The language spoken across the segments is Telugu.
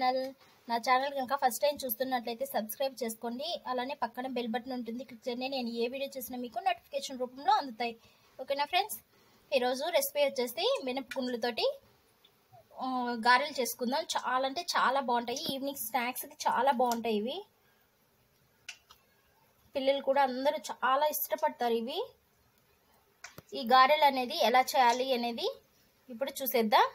ఛానల్ నా ఛానల్ కనుక ఫస్ట్ టైం చూస్తున్నట్లయితే సబ్స్క్రైబ్ చేసుకోండి అలానే పక్కన బెల్ బటన్ ఉంటుంది క్లిక్ చేయండి నేను ఏ వీడియో చేసినా మీకు నోటిఫికేషన్ రూపంలో అందుతాయి ఓకేనా ఫ్రెండ్స్ ఈరోజు రెసిపీ వచ్చేసి మినపగుండ్లతోటి ఆ, గారెలు చేసుకుందాం చాలా అంటే చాలా బాగుంటాయి ఈవినింగ్ స్నాక్స్కి చాలా బాగుంటాయి ఇవి పిల్లలు కూడా అందరూ చాలా ఇష్టపడతారు ఇవి ఈ గారెలు అనేది ఎలా చేయాలి అనేది ఇప్పుడు చూసేద్దాం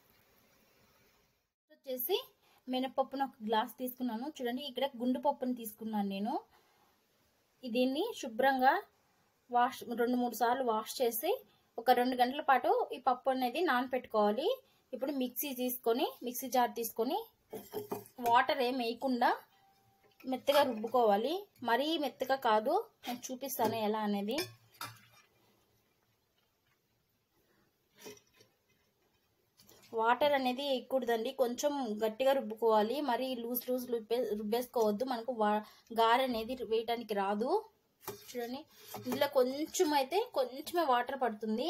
వచ్చేసి మినపప్పును ఒక గ్లాస్ తీసుకున్నాను చూడండి ఇక్కడ గుండు పప్పుని తీసుకున్నాను నేను దీన్ని శుభ్రంగా వాష్ రెండు మూడు సార్లు వాష్ చేసి ఒక రెండు గంటల పాటు ఈ పప్పు అనేది నానపెట్టుకోవాలి ఇప్పుడు మిక్సీ తీసుకొని మిక్సీ జార్ తీసుకొని వాటర్ ఏం వేయకుండా మెత్తగా రుబ్బుకోవాలి మరీ మెత్తగా కాదు నేను చూపిస్తాను ఎలా అనేది వాటర్ అనేది వేయకూడదండి కొంచెం గట్టిగా రుబ్బుకోవాలి మరీ లూజ్ లూజ్ రుబ్బే రుబ్బేసుకోవద్దు మనకు వా గారె అనేది వేయటానికి రాదు చూడండి ఇందులో కొంచెం అయితే కొంచెమే వాటర్ పడుతుంది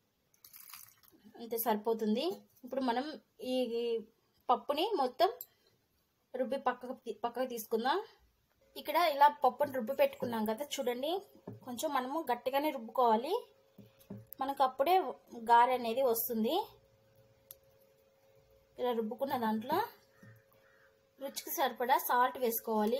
అంతే సరిపోతుంది ఇప్పుడు మనం ఈ పప్పుని మొత్తం రుబ్బి పక్కకు పక్కకు తీసుకుందాం ఇక్కడ ఇలా పప్పుని రుబ్బి పెట్టుకున్నాం కదా చూడండి కొంచెం మనము గట్టిగానే రుబ్బుకోవాలి మనకు అప్పుడే గారె అనేది వస్తుంది ఇలా రుబ్బుకున్న దాంట్లో రుచికి సరిపడా సాల్ట్ వేసుకోవాలి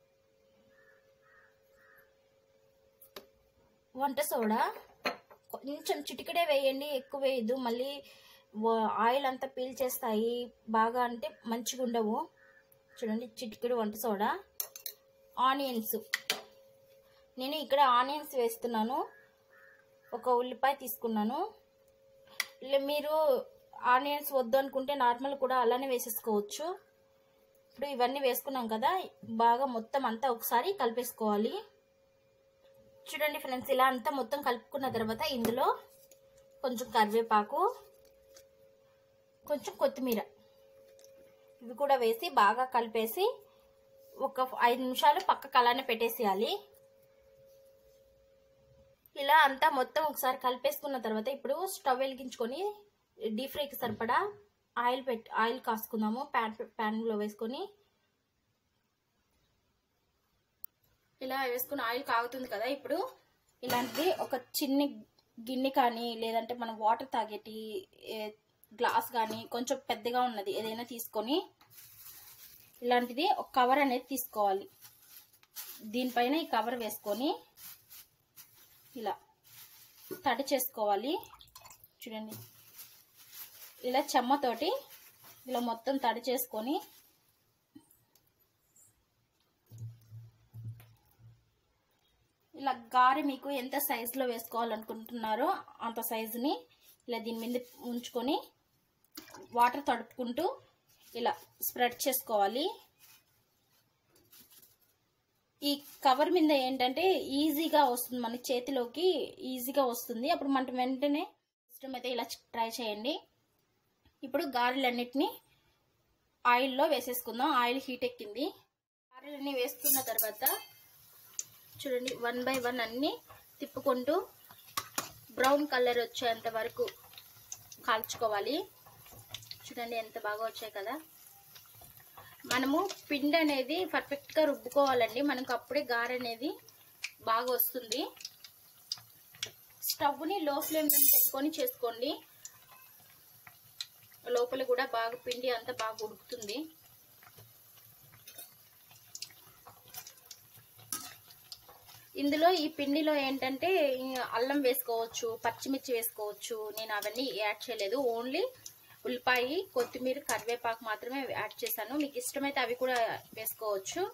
వంట సోడా కొంచెం చిటికడే వేయండి ఎక్కువ వేయద్దు మళ్ళీ ఆయిల్ అంతా పీల్చేస్తాయి బాగా అంటే మంచిగా ఉండవు చూడండి చిటికెడు వంట సోడా ఆనియన్స్ నేను ఇక్కడ ఆనియన్స్ వేస్తున్నాను ఒక ఉల్లిపాయ తీసుకున్నాను మీరు ఆనియన్స్ వద్దు అనుకుంటే నార్మల్ కూడా అలానే వేసేసుకోవచ్చు ఇప్పుడు ఇవన్నీ వేసుకున్నాం కదా బాగా మొత్తం అంతా ఒకసారి కలిపేసుకోవాలి చూడండి ఫ్రెండ్స్ ఇలా అంతా మొత్తం కలుపుకున్న తర్వాత ఇందులో కొంచెం కరివేపాకు కొంచెం కొత్తిమీర ఇవి కూడా వేసి బాగా కలిపేసి ఒక ఐదు నిమిషాలు పక్కకు అలానే పెట్టేసేయాలి ఇలా అంతా మొత్తం ఒకసారి కలిపేసుకున్న తర్వాత ఇప్పుడు స్టవ్ వెలిగించుకొని డీప్ ఫ్రైకి సరిపడా ఆయిల్ పెట్టి ఆయిల్ కాసుకుందాము ప్యాన్ ప్యాన్లో వేసుకొని ఇలా వేసుకుని ఆయిల్ కాగుతుంది కదా ఇప్పుడు ఇలాంటిది ఒక చిన్న గిన్నె కానీ లేదంటే మనం వాటర్ తాగేటి గ్లాస్ కానీ కొంచెం పెద్దగా ఉన్నది ఏదైనా తీసుకొని ఇలాంటిది ఒక కవర్ అనేది తీసుకోవాలి దీనిపైన ఈ కవర్ వేసుకొని ఇలా తడి చేసుకోవాలి చూడండి ఇలా చెమ్మతోటి ఇలా మొత్తం తడి చేసుకొని ఇలా గారె మీకు ఎంత సైజులో వేసుకోవాలనుకుంటున్నారో అంత సైజుని ఇలా దీని మీద ఉంచుకొని వాటర్ తడుపుకుంటూ ఇలా స్ప్రెడ్ చేసుకోవాలి ఈ కవర్ మీద ఏంటంటే ఈజీగా వస్తుంది మన చేతిలోకి ఈజీగా వస్తుంది అప్పుడు మన వెంటనే ఇష్టం అయితే ఇలా ట్రై చేయండి ఇప్పుడు గారెలన్నిటిని ఆయిల్లో వేసేసుకుందాం ఆయిల్ హీట్ ఎక్కింది గారెలన్నీ వేసుకున్న తర్వాత చూడండి వన్ బై వన్ అన్నీ తిప్పుకుంటూ బ్రౌన్ కలర్ వచ్చేంత వరకు కాల్చుకోవాలి చూడండి ఎంత బాగా వచ్చాయి కదా మనము పిండి అనేది పర్ఫెక్ట్గా రుబ్బుకోవాలండి మనకు అప్పుడే గారె అనేది బాగా వస్తుంది స్టవ్ని లో ఫ్లేమ్ మీద పెట్టుకొని చేసుకోండి లోపల కూడా బాగా పిండి అంతా బాగా ఉడుకుతుంది ఇందులో ఈ పిండిలో ఏంటంటే అల్లం వేసుకోవచ్చు పచ్చిమిర్చి వేసుకోవచ్చు నేను అవన్నీ యాడ్ చేయలేదు ఓన్లీ ఉల్లిపాయ కొత్తిమీర కరివేపాకు మాత్రమే యాడ్ చేశాను మీకు ఇష్టమైతే అవి కూడా వేసుకోవచ్చు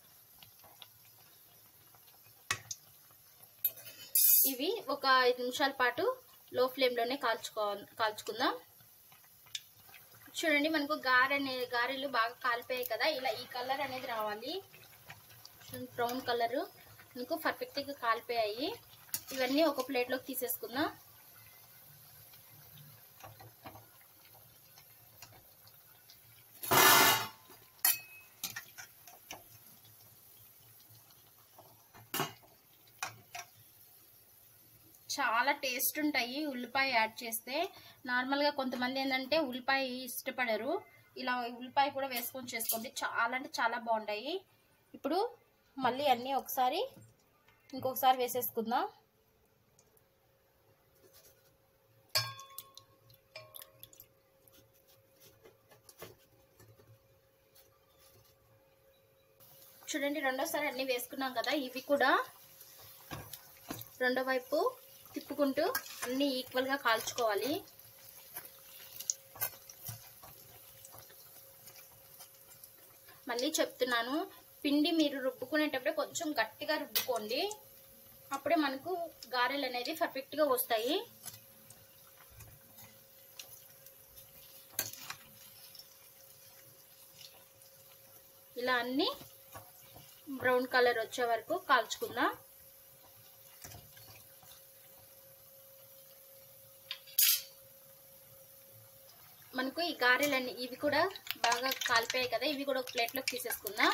ఇవి ఒక ఐదు నిమిషాల పాటు లో ఫ్లేమ్లోనే కాల్చుకో కాల్చుకుందాం చూడండి మనకు గారె అనే గారెలు బాగా కాలిపోయాయి కదా ఇలా ఈ కలర్ అనేది రావాలి బ్రౌన్ కలర్ మనకు పర్ఫెక్ట్గా కాలిపోయాయి ఇవన్నీ ఒక ప్లేట్లోకి తీసేసుకుందాం చాలా టేస్ట్ ఉంటాయి ఉల్లిపాయ యాడ్ చేస్తే నార్మల్గా కొంతమంది ఏంటంటే ఉల్లిపాయ ఇష్టపడరు ఇలా ఉల్లిపాయ కూడా వేసుకొని చేసుకోండి చాలా అంటే చాలా బాగుంటాయి ఇప్పుడు మళ్ళీ అన్నీ ఒకసారి ఇంకొకసారి వేసేసుకుందాం చూడండి రెండోసారి అన్నీ వేసుకున్నాం కదా ఇవి కూడా రెండో వైపు తిప్పుకుంటూ అన్నీ ఈక్వల్గా కాల్చుకోవాలి మళ్ళీ చెప్తున్నాను పిండి మీరు రుబ్బుకునేటప్పుడే కొంచెం గట్టిగా రుబ్బుకోండి అప్పుడే మనకు గారెలు అనేది పర్ఫెక్ట్గా వస్తాయి ఇలా అన్ని బ్రౌన్ కలర్ వచ్చే వరకు కాల్చుకుందాం మనకు ఈ గారెలన్నీ ఇవి కూడా బాగా కాలిపోయాయి కదా ఇవి కూడా ఒక ప్లేట్లోకి తీసేసుకుందాం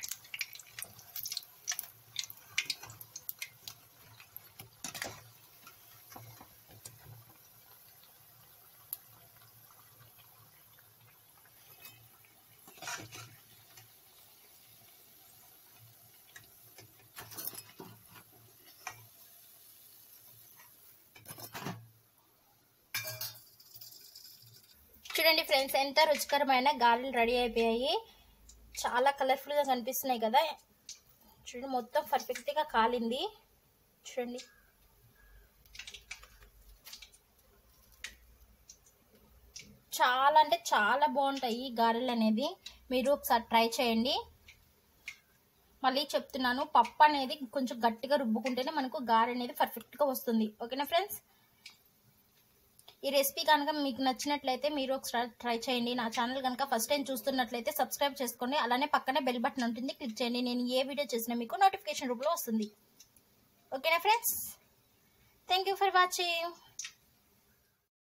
చూడండి ఫ్రెండ్స్ ఎంత రుచికరమైన గారెలు రెడీ అయిపోయాయి చాలా కలర్ఫుల్గా కనిపిస్తున్నాయి కదా చూడండి మొత్తం పర్ఫెక్ట్గా కాలింది చూడండి చాలా అంటే చాలా బాగుంటాయి ఈ గారెలు అనేది మీరు ఒకసారి ట్రై చేయండి మళ్ళీ చెప్తున్నాను పప్పు అనేది కొంచెం గట్టిగా రుబ్బుకుంటేనే మనకు గారె అనేది పర్ఫెక్ట్గా వస్తుంది ఓకేనా ఫ్రెండ్స్ ఈ రెసిపీ కనుక మీకు నచ్చినట్లయితే మీరు ఒకసారి ట్రై చేయండి నా ఛానల్ కనుక ఫస్ట్ టైం చూస్తున్నట్లయితే సబ్స్క్రైబ్ చేసుకోండి అలానే పక్కనే బెల్ బటన్ ఉంటుంది క్లిక్ చేయండి నేను ఏ వీడియో చేసినా మీకు నోటిఫికేషన్ రూపంలో వస్తుంది ఓకేనా friends thank you for watching